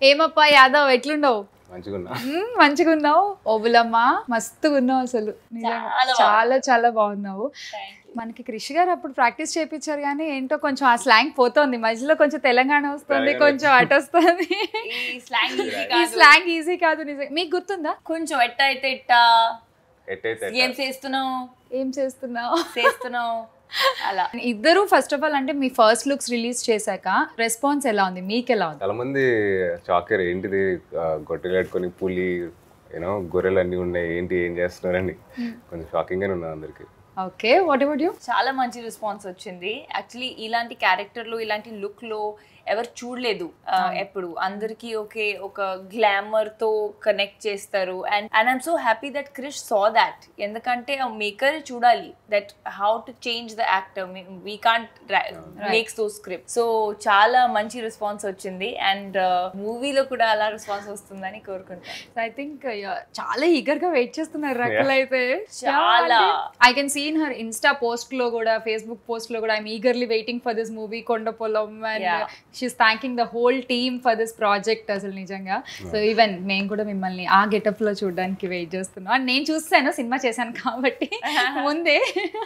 ఏమప్పా యాదవ్ ఎట్లుండవు మంచిగా ఉన్నా మ్మ్, మంచిగా ఉన్నావు ఓబులమ్మ మస్తుగా ఉన్నావు అసలు నిజంగా. చాలా చాలా చాలా బాగున్నావు మనకి కృషి గారు అప్పుడు ప్రాక్టీస్ చేయించారు కానీ ఏంటో కొంచెం ఆ స్లాంగ్ పోతుంది మధ్యలో కొంచెం తెలంగాణ వస్తుంది తెలంగాణ కొంచెం అటు వస్తుంది ఈ స్లాంగ్ ఈజీ ఈ కాదు స్లాంగ్ ఈజీ కాదు నిజం మీకు గుర్తుందా కొంచెం ఎట్ట అయితే ఇట్టా ఎట్టయితే ఏం చేస్తున్నావు ఏం చేస్తున్నావు చేస్తున్నావు అలా ఇద్దరు ఫస్ట్ ఆఫ్ ఆల్ అంటే మీ ఫస్ట్ లుక్స్ రిలీజ్ చేశాక రెస్పాన్స్ ఎలా ఉంది మీకు ఎలా ఉంది చాలా మంది షాకర్ ఏంటిది ఆ, గొట్టెలు కట్టుకొని పులి యూనో గొర్రెలు అన్నీ ఉన్నాయి ఏంటి ఏం చేస్తున్నారని కొంచెం షాకింగ్ గానే ఉన్నది అందరికి ఓకే వాట్ అబౌట్ యూ చాలా మంచి రెస్పాన్స్ వచ్చింది యాక్చువల్లీ ఇలాంటి క్యారెక్టర్లో ఇలాంటి లుక్లో ఎవరు చూడలేదు ఆ, ఎప్పుడు అందరికీ ఒకే ఒక గ్లామర్ తో కనెక్ట్ చేస్తారు and and I'm so happy that Krish saw that ఎందుకంటే ఆ మేకర్ చూడాలి that how to change the actor we can't makes though script so చాలా మంచి రెస్పాన్స్ వచ్చింది అండ్ మూవీలో కూడా అలా రెస్పాన్స్ వస్తుందని కోరుకుంటాను ఐ థింక్ చాలా ఈగర్ గా వెయిట్ చేస్తున్నారు రకుల్ అయితే చాలా. I can seen her Insta post లో కూడా ఫేస్బుక్ పోస్ట్ లో కూడా I'm eagerly waiting for this movie కొండ పొలం and Yeah. She's thanking the whole team for this project అసలు నిజంగా సో ఈవెన్ మేము కూడా మిమ్మల్ని ఆ గెటప్ లో చూడడానికి వెయిట్ చేస్తున్నాం అండ్ నేను చూస్తాను సినిమా చేశాను కాబట్టి ముందే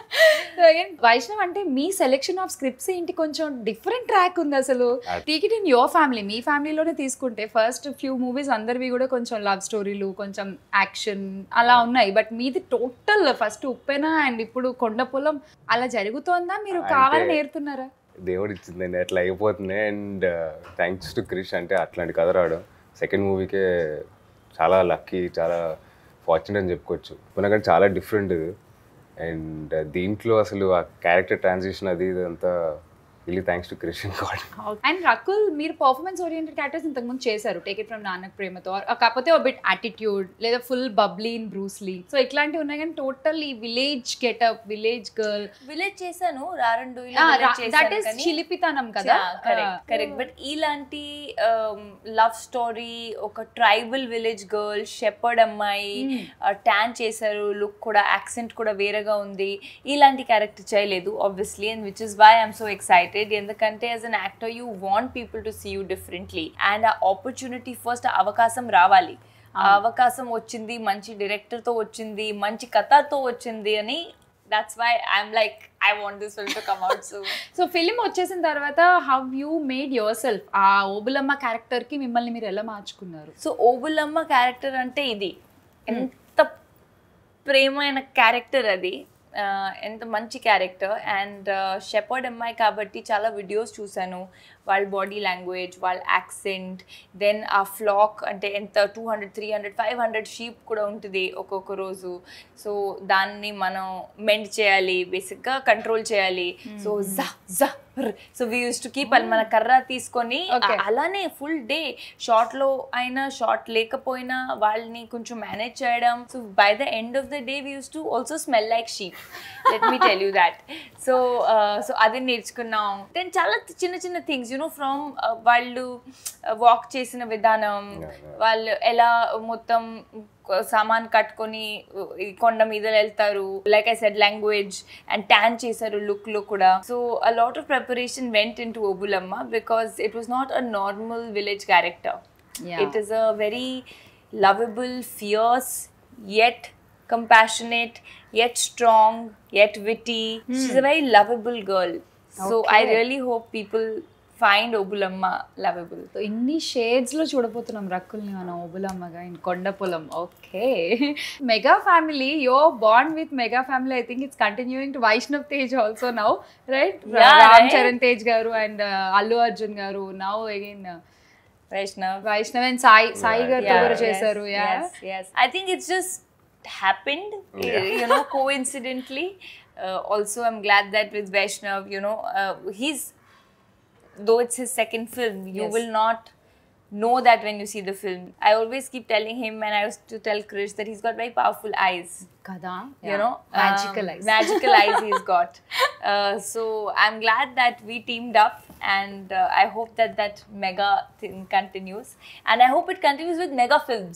So again, వైష్ణవ్ అంటే మీ సెలెక్షన్ ఆఫ్ స్క్రిప్ట్స్ ఏంటి కొంచెం డిఫరెంట్ ట్రాక్ ఉంది అసలు take it in your family మీ ఫ్యామిలీలోనే తీసుకుంటే ఫస్ట్ ఫ్యూ మూవీస్ అందరివి కూడా కొంచెం లవ్ స్టోరీలు కొంచెం యాక్షన్ అలా ఉన్నాయి బట్ మీది టోటల్ ఫస్ట్ ఉప్పెన అండ్ ఇప్పుడు కొండ పొలం అలా జరుగుతోందా మీరు అంటే- కావాలని నేర్తున్నారా దేవుడు ఇచ్చిందండి అట్లా అయిపోతుంది అండ్ థ్యాంక్స్ టు క్రిష్ అంటే అట్లాంటి కథ రావడం సెకండ్ మూవీకే చాలా లక్కీ చాలా ఫార్చునేట్ అని చెప్పుకోవచ్చు పునగంటే చాలా డిఫరెంట్ ఇది అండ్ దీంట్లో అసలు ఆ క్యారెక్టర్ ట్రాన్సిషన్ అది ఇదంతా really thanks to Krish god and Rakul మీరు పర్ఫార్మెన్స్ ఓరియంటెడ్ క్యారెక్టర్స్ ఇంతకుముందు చేశారు టేక్ ఇట్ ఫ్రమ్ నాన్నక్ ప్రేమతో or కాకపోతే ఒక బిట్ యాటిట్యూడ్ లేదా full bubbly in Bruce Lee so ఇట్లాంటివి ఉన్నాయి కానీ టోటల్ ఈ village getup village girl village చేశాను రారండు దట్ ఈస్ చిలిపితనం కదా కరెక్ట్ కరెక్ట్ బట్ ఇలాంటి లవ్ స్టోరీ ఒక ట్రైబల్ విలేజ్ గర్ల్ షెపర్డ్ అమ్మాయి ట్యాన్ చేశారు లుక్ కూడా యాక్సెంట్ కూడా వేరేగా ఉంది ఇలాంటి క్యారెక్టర్ చేయలేదు obviously and which is why I'm so excited ఎందుకంటే as an actor you want people to see you differently and ఆ ఆపర్చునిటీ ఫస్ట్ అవకాశం రావాలి ఆ అవకాశం వచ్చింది మంచి director తో వచ్చింది మంచి కథతో వచ్చింది అని that's why I'm like I want this film to come out so so film వచ్చేసిన తర్వాత how you made yourself ఆ ఓబులమ్మ క్యారెక్టర్ కి మిమ్మల్ని మీరు ఎలా మార్చుకున్నారు సో ఓబులమ్మ క్యారెక్టర్ అంటే ఇది ఎంత ప్రేమైన క్యారెక్టర్ అది ఆ, ఎంత మంచి క్యారెక్టర్ అండ్ షెపర్డ్ అమ్మాయి కాబట్టి చాలా వీడియోస్ చూశాను వాళ్ళ బాడీ లాంగ్వేజ్ వాళ్ళ యాక్సెంట్ దెన్ ఆ ఫ్లాక్ అంటే ఎంత two hundred three hundred five hundred sheep కూడా ఉంటుంది ఒక్కొక్క రోజు సో దాన్ని మనం మెండ్ చేయాలి బేసిక్గా కంట్రోల్ చేయాలి సో జా జా so we use to keep మన కర్ర తీసుకొని Okay. ఆ- అలానే ఫుల్ డే షార్ట్ లో అయినా షార్ట్ లేకపోయినా వాళ్ళని కొంచెం మేనేజ్ చేయడం so by the end of the day we use to also smell like sheep let me tell you that so so అది నేర్చుకున్నాం దెన్ చాలా చిన్న చిన్న థింగ్స్ యూనో ఫ్రమ్ వాళ్ళు వాక్ చేసిన విధానం Yeah, yeah. వాళ్ళు ఎలా మొత్తం సామాన్ కట్టుకొని ఈ కొండ మీద వెళ్తారు like I said language and tan చేశారు లుక్ లో కూడా so a lot of preparation went in to Obulamma because it was not a normal village character Yeah. It is a very lovable fierce yet compassionate yet strong yet witty she's a very lovable girl so i Okay. really hope people find obulamma lovable so ఇన్ని shades లో చూడబోతున్నాం రక్కుల్ని మనం ఓబులమ్మగా in Konda Polam okay mega family your bond with mega family I think it's continuing to Vaishnav Tej also now right Yeah, Ram right. Charan Tej garu and Allu Arjun garu now again vaishnav Vaishnav and Sai Sai Yeah, గారితో Yeah, కూడా yes, చేశారు yeah yes, yes. I think it's just happened, Yeah. you know, coincidentally. Uh, also, I'm glad that with Vaishnav, you know, uh, he's, though it's his second film, you Yes. will not know that when you see the film. I always keep telling him, and I used to tell Krish that he's got very powerful eyes. కదా you know magical um, eyes magical eyes he's got uh, so i'm glad that we teamed up and uh, i hope that that mega thing continues and i hope it continues with mega films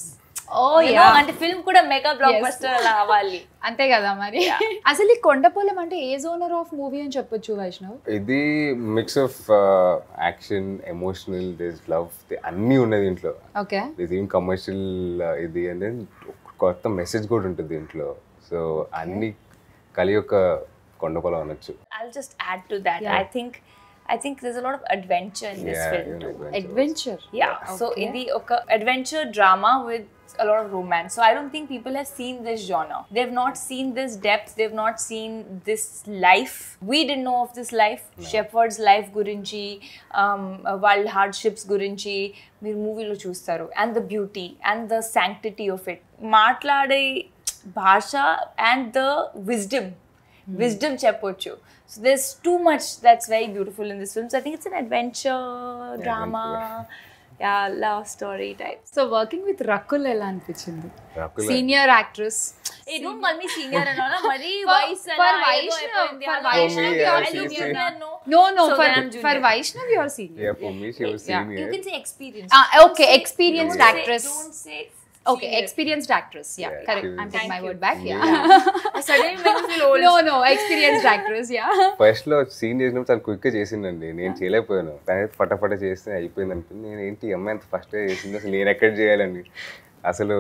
ఓ You know, అంటే film కూడా mega blockbuster అలా అవ్వాలి అంతే కదా మరి అసలు ఈ కొండపోలం అంటే ఏ జోనర్ ఆఫ్ మూవీ అని చెప్పొచ్చు వైష్ణవ్ ఇది mix of action emotional this love అన్నీ ఉన్నది దీంట్లో ఓకే ఇది ఏం కమర్షియల్ ఇది అంటే కొత్త మెసేజ్ కూడా ఉంటుంది దీంట్లో సో అన్ని కలి యొక్క కొండపొలం అనొచ్చు I'll just add to that. I think I think there's a lot of adventure in this Yeah, film you know, too. adventure. Adventure Yeah. So ఇది ఒక adventure drama with a lot of romance. So I don't think people have seen this genre. They've not seen this depth. They've not seen this life. We didn't know of this life. Shepherd's life గురించి um, వాళ్ళ hardships గురించి మీరు మూవీలో చూస్తారు and the beauty and the sanctity of it మాట్లాడే భాష and the wisdom wisdom చెప్పొచ్చు so this too much that's very beautiful in this film so I think it's an adventure drama yeah love story type so working with Rakul ఎలా అనిపించింది Rakul senior actress a don't call me senior అని అలా మరి For- వయసు for అలా ఏదో Vaishnav- అయిపోయింది. for అలా Vaishnav, I you are look senior. junior, no. No no So for then I'm junior. For Vaishnav you are senior Yeah, for me, she was Yeah. senior. You can say experience. Okay experienced Don't say- actress Don't say okay senior. Experienced actress yeah Yeah, correct she I'm was- take my Thank word you. Back yeah I suddenly make me feel old. No no experienced actress yeah first లో scene చేసినప్పుడు చాలా quick గా చేసిందండి నేను చేయలేకపోయాను కానీ ఫటాఫట చేస్తే అయిపోయింది అనిపింది నేను ఏంటి ఈ అమ్మాయి అంత ఫస్ట్ చేసింది అసలు నేను ఎక్కడ చేయాలని అసలు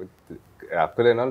అక్కలేనో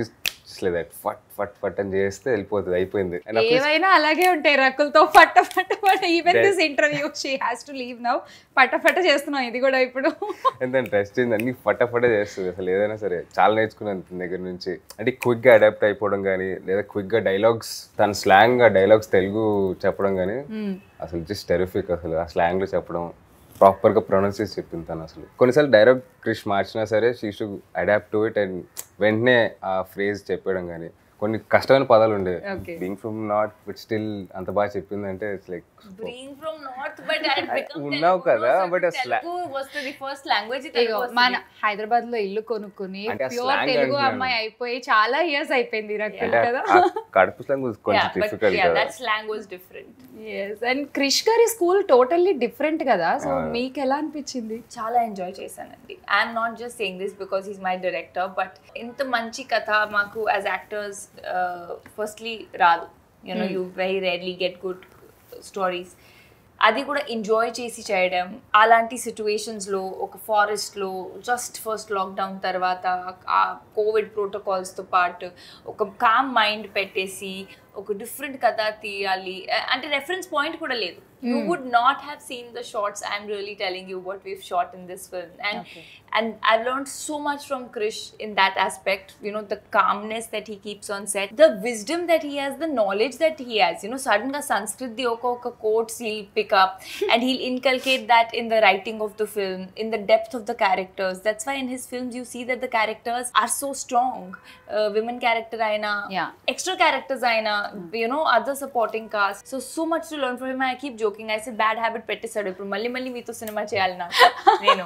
దట్ ఫట్ ఫట్ ఫట్ అని చేస్తే వెళ్ళిపోతుంది అయిపోయింది And అప్పుడు ఏవైనా అలాగే ఉంటాయి రకులతో పట్ట పట్ట పట్ట even That- this interview she has to leave now పట్ట పట్ట చేస్తున్నాం ఇది కూడా ఇప్పుడు దాని టెస్ట్ చేసింది అన్ని ఫటాఫట చేస్తుంది అసలు ఏదైనా సరే చాలా నేర్చుకున్నాను తన దగ్గర నుంచి అంటే క్విక్ గా అడాప్ట్ అయిపోవడం కానీ లేదా క్విక్ గా డైలాగ్స్ తన స్లాంగ్ గా డైలాగ్స్ తెలుగు చెప్పడం కానీ అసలు జస్ట్ టెరిఫిక్ అసలు ఆ స్లాంగ్ లో చెప్పడం ప్రాపర్ గా ప్రొనౌన్స్ చేసి చెప్పింది తను అసలు కొన్నిసార్లు డైరెక్ట్ క్రిష్ మార్చినా సరే she to adapt to it and వెంటనే ఆ ఫ్రేజ్ చెప్పడం కానీ కొన్ని కష్టమైన పదాలు ఉండే Okay. Being from not but still అంత బాగా చెప్పిందంటే it's like Being from north, but I had become ఉన్నావు Telugu, కదా, so but a sla- Telugu was the first language. ఇగో Telugu was మన హైదరాబాద్ లో ఇల్లు కొనుక్కుని అంటే ఆ ప్యూర్ slang తెలుగు అంటున్నాను. అమ్మాయి అయిపోయి చాలా ఇయర్స్ అయిపోయింది రకుల్ అంటే కదా ఆ కడుపు స్లాంగ్ కొంచెం yeah, but డిఫికల్ట్ yeah, కదా that slang was different. Yes and Krish గారి స్కూల్ టోటల్లీ డిఫరెంట్ కదా సో మీకు ఎలా అనిపించింది చాలా ఎంజాయ్ చేశానండి I'm not just saying this because he's my director but ఇంత మంచి కథ మాకు యాజ్ యాక్టర్స్ ఫస్ట్లీ రాదు you know you very rarely get good stories అది కూడా ఎంజాయ్ చేసి చేయడం అలాంటి సిచ్యువేషన్స్లో ఒక ఫారెస్ట్లో జస్ట్ ఫస్ట్ లాక్డౌన్ తర్వాత ఆ కోవిడ్ ప్రోటోకాల్స్తో పాటు ఒక కామ్ మైండ్ పెట్టేసి ఒక డిఫరెంట్ కథ తీయాలి అ- అంటే రెఫరెన్స్ పాయింట్ కూడా లేదు you would not have seen the shorts I'm really telling you what we've short in this film and and I learn so much from Krish in that aspect you know the calmness that he keeps on set the wisdom that he has the knowledge that he has you know sudden ga sanskrit the oka oka quotes he'll pick up and he'll inculcate that in the writing of the film in the depth of the characters that's why in his films you see that the characters are so strong uh, women character aina Yeah. extra characters aina you know other supporting cast so so much to learn from him i keep joking i said bad habit పెట్టేశాడు ఇప్పుడు మళ్ళీ మళ్ళీ మీతో cinema చేయాలి నాకు నేను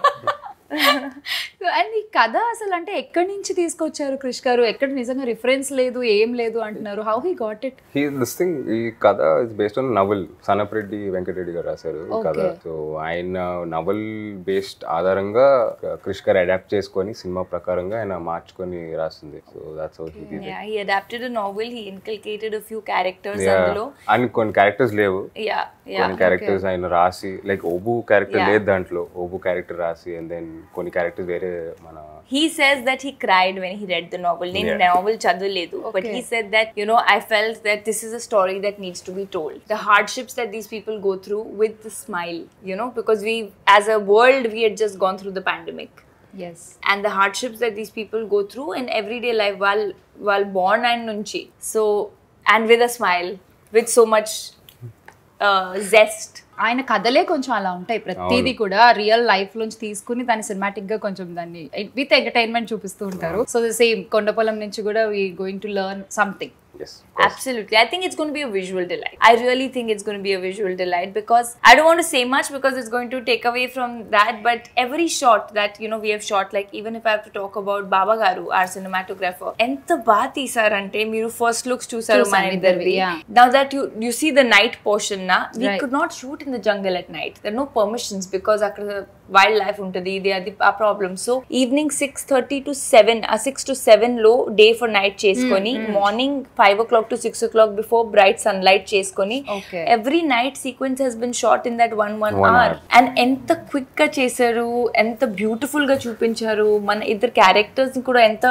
and ఈ కథ అసలు అంటే ఎక్కడి నుంచి తీసుకొచ్చారు క్రిష్ గారు ఎక్కడ నిజంగా రిఫరెన్స్ లేదు ఏం లేదు అంటున్నారు how he got it he this thing ఈ కథ is based on novel Sanapareddy Venkatareddy garu రాశారు ఈ కథ Okay. సో ఆయన నవల్ బేస్డ్ ఆధారంగా క్రిష్ గారు అడాప్ట్ చేసుకొని సినిమా ప్రకారంగా ఆయన మార్చుకొని రాసింది so that's how he Yeah, he adapted a novel. He inculcated a few characters అందులో అని కొన్ని క్యారెక్టర్స్ లేవు Yeah, yeah. కొన్ని క్యారెక్టర్స్ ఆయన రాసి లైక్ ఓబు క్యారెక్టర్ Yeah. లేదు దాంట్లో ఓబు క్యారెక్టర్ రాసి అండ్ దెన్ కొన్ని క్యారెక్టర్స్ వేరే మన He says that he cried when he read the novel. నేను Yeah. novel చదవలేదు but Okay. he said that you know I felt that this is a story that needs to be told. The hardships that these people go through with the smile, you know, because we as a world we had just gone through the pandemic. Yes and the hardships that these people go through in everyday life while while born and nunchi so and with a smile with so much uh, zest ఆయన కథలే కొంచెం అలా ఉంటాయి ప్రతిదీ కూడా real life నుంచి తీసుకుని దాన్ని సినిమాటిక్ గా కొంచెం దాన్ని విత్ ఎంటర్టైన్మెంట్ చూపిస్తూ ఉంటారు సో ద సేమ్ కొండపొలం నుంచి కూడా we going to learn something yes Absolutely. I think it's going to be a visual delight. I really think it's going to be a visual delight because I don't want to say much because it's going to take away from that. But every shot that you know we have shot, like even if I have to talk about Baba Garu, our cinematographer, ఎంత బాగా తీసారంటే మీరు first looks చూసారు చూసాం మన ఇద్దరివి, ఇద్దరివి yeah. now that you you see the night portion na we Right. could not shoot in the jungle at night there are no permissions because అక్కడ wild life ఉంటుంది ఇది అది ఆ problem so evening six thirty to seven ఆ six to seven లో day for night చేసుకొని morning five o'clock to six o'clock before bright sun light చేసుకొని Okay. Every night sequence he's been short in that one one One hour hour. And ఎంత quick గా చేశారు ఎంత beautiful గా చూపించారు మన ఇద్దరు క్యారెక్టర్స్ కూడా ఎంత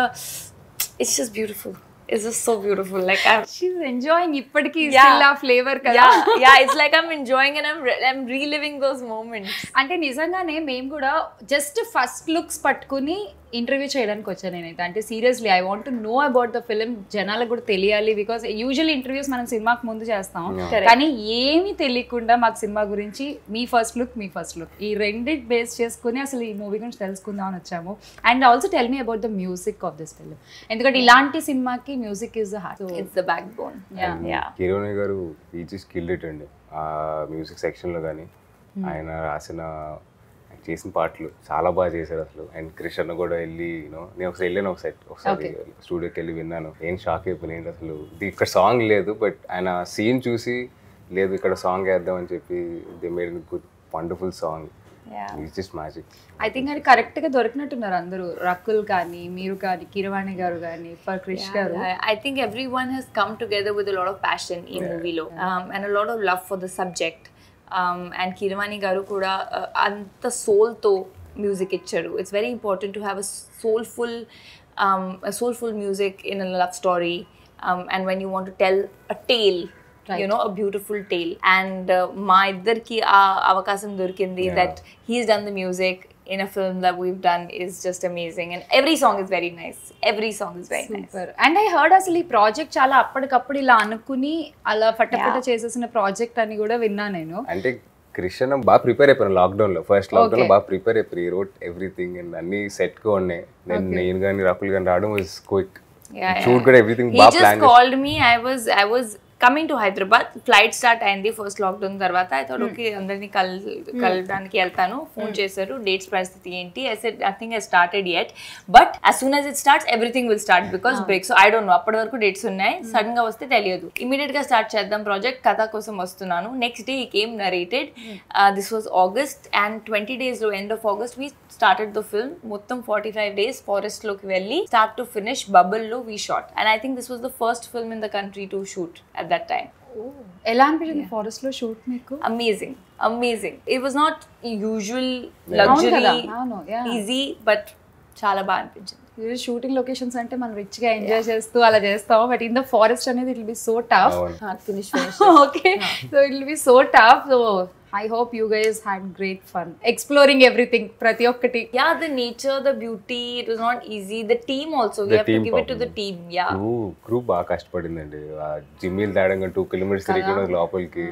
it's just beautiful it's just so beautiful like she's enjoying ఇప్పటికీ Yeah. స్టిల్ ఆ ఫ్లేవర్ కదా yeah yeah it's like i'm enjoying and i'm re- i'm reliving those moments అంటే నిజంగానే మేము కూడా జస్ట్ ఫస్ట్ లుక్స్ పట్టుకుని ఇంటర్వ్యూ చేయడానికి వచ్చాను నేనైతే అంటే seriously I want know about the film జనాలకు కూడా తెలియాలి బికాస్ యూజువల్ ఇంటర్వ్యూస్ మనం సినిమాకి ముందు చేస్తాం Correct. కానీ ఏమీ తెలియకుండా మాకు సినిమా గురించి మీ ఫస్ట్ లుక్ మీ ఫస్ట్ లుక్ ఈ రెండిట్ బేస్ చేసుకుని అసలు ఈ మూవీ గురించి తెలుసుకుందాం అని వచ్చాము and also tell me about the music of this film ఎందుకంటే ఇలాంటి సినిమాకి music is the heart it's the backbone Yeah. yeah Keeravani గారు ఈజీ స్కిల్ ఇట్ అండి ఆ మ్యూజిక్ సెక్షన్లో కానీ ఆయన రాసిన ఆయన చేసిన పాటలు చాలా బాగా చేశారు అసలు అండ్ క్రిష్ అన్న కూడా వెళ్ళి యూనో నేను ఒకసారి వెళ్ళాను ఒకసారి ఒకసారి స్టూడియోకి వెళ్ళి విన్నాను ఏం షాక్ అయిపోయింది ఏంటి అసలు ఇది ఇక్కడ సాంగ్ లేదు బట్ ఆయన సీన్ చూసి లేదు ఇక్కడ సాంగ్ వేద్దాం అని చెప్పి they made good wonderful song yeah it's just magic I think అది కరెక్ట్ గా దొరికినట్టున్నారు అందరూ రకుల్ కానీ మీరు కానీ కిరవాణి గారు కానీ ఫర్ క్రిష్ గారు I, I think everyone has come together with a lot of passion in movie lo um, and a lot of love for the subject um, and Kirvani garu kuda uh, anta soul to music icharu it's very important to have a soulful um, a soulful music in a love story um, and when you want to tell a tale you know a beautiful tale and uh, మా ఇద్దరికి ఆ అవకాశం దొరికింది Yeah. that he's done the music in a film that we've done is just amazing and every song is very nice every song is very nice super and I heard అసలు ఈ project చాలా అప్పటికప్పుడు ఇలా అనుకుని అలా ఫటఫట చేసేసిన project అని కూడా విన్నా నేను అంటే క్రిష్ అన్న బాగా ప్రిపేర్ అయిపోయాను లాక్డౌన్ లో ఫస్ట్ లాక్డౌన్ లో Okay. బాగా ప్రిపేర్ అయిపోయి రోట్ ఎవ్రీథింగ్ అండ్ అన్ని సెట్ గా ఉన్నాయి నేను నేను కానీ రాకుల్ కానీ రావడం వాజ్ క్విక్ Yeah, షూట్ కూడా ఎవ్రీథింగ్ he బాగా just plan called me i was i was coming to hyderabad flight start అయింది ఫస్ట్ లాక్డౌన్ తర్వాత ఐ థాట్ ఓకే అందరినీ కల్ కలవడానికి వెళ్తాను ఫోన్ చేశారు డేట్స్ పరిస్థితి ఏంటి I said nothing he's started yet but as soon as it starts everything will start because break so i don't know అప్పటి వరకు డేట్స్ ఉన్నాయి సడన్ గా వస్తే తెలియదు ఇమీడియట్ గా స్టార్ట్ చేద్దాం ప్రాజెక్ట్ కథ కోసం వస్తున్నాను next day he came narrated this was August and twenty days లో end of August we started the film మొత్తం ఫార్టీ ఫైవ్ డేస్ ఫారెస్ట్ లోకి వెళ్ళి స్టార్ట్ టు ఫినిష్ బబుల్ లో we shot and I think this was the first film in the country to shoot at that time ఎలా అనిపించింది ఫారెస్ట్ లో షూట్ మీకు amazing amazing it was not usual అవును లగ్జరీ కదా, అవును, yeah. ఈజీ బట్ చాలా బాగా అనిపించింది షూటింగ్ లొకేషన్స్ అంటే మనం రిచ్ గా ఎంజాయ్ చేస్తూ అలా చేస్తాం బట్ ఇన్ ద ఫారెస్ట్ అనేది it will be so tough finish okay so it will be so tough so I hope you guys had great fun exploring everything ప్రతి ఒక్కటి Yeah, the nature, the beauty, it was not easy. The team also, we The have team to give it to the problem. team. Yeah. Crew crew బాగా కష్టపడిందండి ఆ జిమ్మీలు తేడంగా two kilometres తిరిగి లోపలికి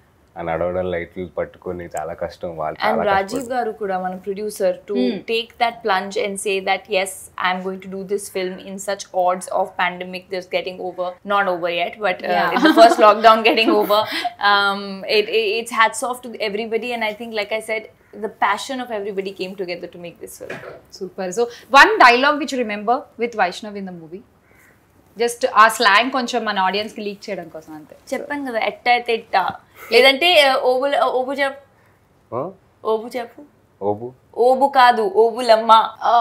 ఆ నడవడం లైట్లు పట్టుకొని చాలా కష్టం వాళ్ళు And చాలా Rajiv Garu kuda, మన producer, to take that plunge and say that yes, I'm going to do this film in such odds of pandemic that's getting over, not over yet, but uh, Yeah. it's the first lockdown getting over. Um, it, it, it's hats off to everybody, and I think, like I said, the passion of everybody came together to make this film. Super so one dialogue which remember with Vaishnav in the movie just ఆ slang కొంచెం మన audience కి leak చేయడం కోసం అంతే చెప్పాను కదా ఎట్ట అయితే ఇట్ట లేదంటే uh, ఓబు ఓబు చెప్పు ఆ? ఓబు చెప్పు ఓబు ఓబు కాదు ఓబులమ్మ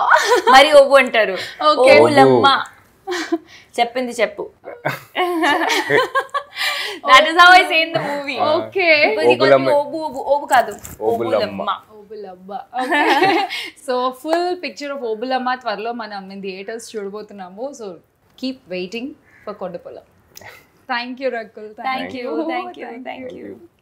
మరి ఓబు అంటారు Okay. ఓబులమ్మ చెప్పింది చెప్పు that is how I say in the movie okay Obulamma. ఓబు ఓబు ఓబు కాదు Obulamma. Obulamma Obulamma so full picture of Obulamma త్వరలో మనం థియేటర్స్ చూడబోతున్నాము so keep waiting for Kondapolam thank you Rakul thank you thank you thank you